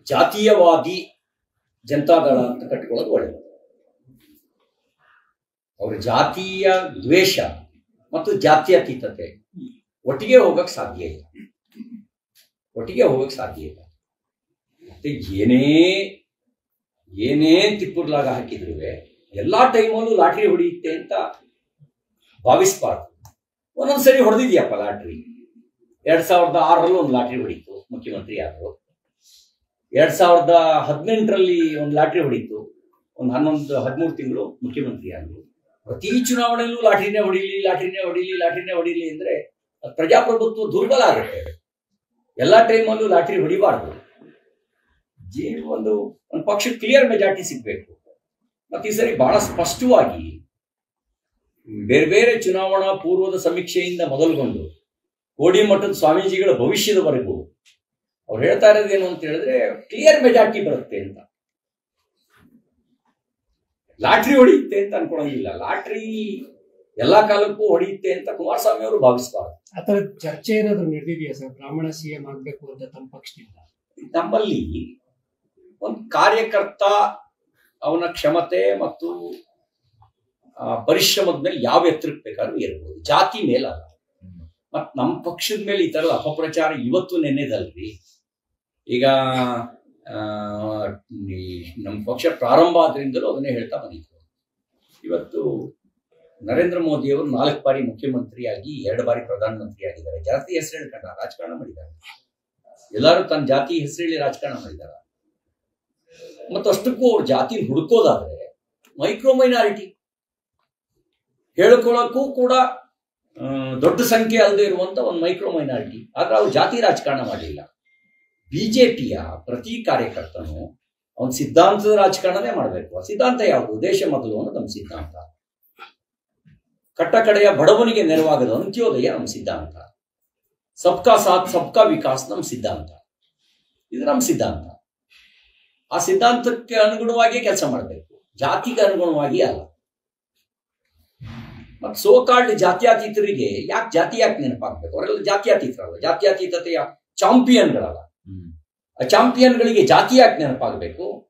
ಜಾತೀಯವಾದಿ ಜನತಾದಳ ಅಂತ ಕಟ್ಟಿಕೊಳ್ಳೋದು ಒಳ್ಳೆಯದು ಅವ್ರ ಜಾತೀಯ ದ್ವೇಷ ಮತ್ತು ಜಾತ್ಯತೀತತೆ ಒಟ್ಟಿಗೆ ಹೋಗಕ್ ಸಾಧ್ಯ ಇಲ್ಲ ಒಟ್ಟಿಗೆ ಹೋಗಕ್ ಸಾಧ್ಯ ಇಲ್ಲ ಮತ್ತೆ ಏನೇ ಏನೇ ತಿಪ್ಪುರ್ಲಾಗ ಹಾಕಿದ್ರು ಎಲ್ಲಾ ಟೈಮಲ್ಲೂ ಲಾಟ್ರಿ ಹೊಡೆಯುತ್ತೆ ಅಂತ ಭಾವಿಸ್ಬಾರ್ದು ಒಂದೊಂದ್ಸರಿ ಹೊಡೆದಿದ್ಯಪ್ಪ ಲಾಟ್ರಿ ಎರಡ್ ಸಾವಿರದ ಆರರಲ್ಲಿ ಒಂದು ಲಾಟ್ರಿ ಹೊಡೀತು ಮುಖ್ಯಮಂತ್ರಿ ಆದ್ರು ಎರಡ್ ಸಾವಿರದ ಹದಿನೆಂಟರಲ್ಲಿ ಒಂದು ಲಾಟ್ರಿ ಹೊಡೀತು ಒಂದು ಹನ್ನೊಂದು ಹದಿಮೂರು ತಿಂಗಳು ಮುಖ್ಯಮಂತ್ರಿ ಆದ್ರು ಪ್ರತಿ ಚುನಾವಣೆಯಲ್ಲೂ ಲಾಟ್ರಿನೇ ಹೊಡಿಲಿ ಲಾಟ್ರಿನೇ ಹೊಡಿಲಿ ಲಾಟ್ರಿನೇ ಹೊಡಿಲಿ ಅಂದ್ರೆ ಅದ್ ಪ್ರಜಾಪ್ರಭುತ್ವ ದುರ್ಬಲ ಆಗುತ್ತೆ ಎಲ್ಲಾ ಟೈಮಲ್ಲೂ ಲಾಟ್ರಿ ಹೊಡಿಬಾರ್ದು ಜೇ- ಒಂದು ಒಂದು ಪಕ್ಷಕ್ಕೆ ಕ್ಲಿಯರ್ ಮೆಜಾರಿಟಿ ಸಿಗ್ಬೇಕು ಮತ್ತೆ ಈ ಸರಿ ಬಹಳ ಸ್ಪಷ್ಟವಾಗಿ ಬೇರೆ ಬೇರೆ ಚುನಾವಣಾ ಪೂರ್ವದ ಸಮೀಕ್ಷೆಯಿಂದ ಮೊದಲುಗೊಂಡು ಕೋಡಿ ಮಠದ ಸ್ವಾಮೀಜಿಗಳ ಭವಿಷ್ಯದವರೆಗೂ ಅವ್ರು ಹೇಳ್ತಾ ಇರೋದೇನು ಅಂತ ಹೇಳಿದ್ರೆ ಕ್ಲಿಯರ್ ಮೆಜಾರಿಟಿ ಬರುತ್ತೆ ಅಂತ ಲಾಟ್ರಿ ಹೊಡೆಯುತ್ತೆ ಅಂತ ಅನ್ಕೊಳಂಗಿಲ್ಲ ಲಾಟ್ರಿ ಎಲ್ಲಾ ಕಾಲಕ್ಕೂ ಹೊಡೆಯುತ್ತೆ ಅಂತ ಕುಮಾರಸ್ವಾಮಿ ಅವರು ಭಾವಿಸಬಾರ್ದು ಆ ಥರದ ಚರ್ಚೆ ಏನಾದ್ರು ನಡೆದಿದೆಯಾ ಸರ್ ಬ್ರಾಹ್ಮಣ ಸಿಎಂ ಆಗ್ಬೇಕು ಅಂತ ತಮ್ಮ ಪಕ್ಷದಿಂದ ನಮ್ಮಲ್ಲಿ ಒಂದು ಕಾರ್ಯಕರ್ತ ಅವನ ಕ್ಷಮತೆ ಮತ್ತು ಆ, ಪರಿಶ್ರಮದ ಮೇಲೆ ಯಾವ ಎತ್ತರಕ್ಕೆ ಬೇಕಾದ್ರೂ ಇರ್ಬೋದು ಜಾತಿ ಮೇಲಲ್ಲ ಮತ್ ನಮ್ಮ ಪಕ್ಷದ ಮೇಲೆ ಈ ತರದ ಅಪಪ್ರಚಾರ ಇವತ್ತು ನೆನ್ನೆದಲ್ರಿ ಈಗ ಆ, ಈ ನಮ್ಮ ಪಕ್ಷ ಪ್ರಾರಂಭ ಆದ್ರಿಂದಲೂ ಅದನ್ನೇ ಹೇಳ್ತಾ ಬಂದಿದ್ರು ಇವತ್ತು ನರೇಂದ್ರ ಮೋದಿ ಅವರು ನಾಲ್ಕು ಬಾರಿ ಮುಖ್ಯಮಂತ್ರಿಯಾಗಿ ಎರಡು ಬಾರಿ ಪ್ರಧಾನಮಂತ್ರಿ ಆಗಿದ್ದಾರೆ ಜಾತಿ ಹೆಸರು ಹೇಳ್ಕೊಂಡ ರಾಜಕಾರಣ ಮಾಡಿದ್ದಾರೆ ಎಲ್ಲರೂ ತನ್ನ ಜಾತಿ ಹೆಸರೇಳಿ ರಾಜಕಾರಣ ಮಾಡಿದಾರ ಮತ್ತು ಅಷ್ಟಕ್ಕೂ ಅವ್ರ ಜಾತಿ ಹುಡುಕೋದಾದ್ರೆ ಮೈಕ್ರೋ ಮೈನಾರಿಟಿ ಹೇಳ್ಕೊಳಕ್ಕೂ ಕೂಡ ಆ, ದೊಡ್ಡ ಸಂಖ್ಯೆ ಅಲ್ಲದೆ ಇರುವಂತ ಒಂದು ಮೈಕ್ರೋ ಮೈನಾರಿಟಿ ಆದ್ರೆ ಅವ್ರು ಜಾತಿ ರಾಜಕಾರಣ ಮಾಡಲಿಲ್ಲ ಬಿಜೆಪಿಯ ಪ್ರತಿ ಕಾರ್ಯಕರ್ತನು ಅವನ್ ಸಿದ್ಧಾಂತದ ರಾಜಕಾರಣನೇ ಮಾಡಬೇಕು ಆ ಸಿದ್ಧಾಂತ ಯಾವುದು ದೇಶ ಮೊದಲು ಅನ್ನೋದು ನಮ್ಮ ಸಿದ್ಧಾಂತ ಕಟ್ಟ ಕಡೆಯ ಬಡವನಿಗೆ ನೆರವಾಗದ ಅಂತ್ಯೋದಯ ನಮ್ಮ ಸಿದ್ಧಾಂತ ಸಬ್ಕಾ ಸಾಥ್ ಸಬ್ಕಾ ವಿಕಾಸ್ ನಮ್ಮ ಸಿದ್ಧಾಂತ ಇದು ನಮ್ಮ ಸಿದ್ಧಾಂತ ಆ ಸಿದ್ಧಾಂತಕ್ಕೆ ಅನುಗುಣವಾಗಿ ಕೆಲಸ ಮಾಡಬೇಕು ಜಾತಿಗೆ ಅನುಗುಣವಾಗಿ ಅಲ್ಲ ಮತ್ತು ಸೋಕಾಲ್ಡ್ ಜಾತ್ಯತೀತರಿಗೆ ಯಾಕೆ ಜಾತಿ ಯಾಕೆ ನೆನಪಾಗ್ಬೇಕು ಅವರೆಲ್ಲ ಜಾತ್ಯತೀತರಲ್ಲ ಜಾತ್ಯತೀತತೆಯ ಚಾಂಪಿಯನ್ಗಳಲ್ಲ ಆ ಚಾಂಪಿಯನ್ಗಳಿಗೆ ಜಾತಿ ಯಾಕೆ ನೆನಪಾಗಬೇಕು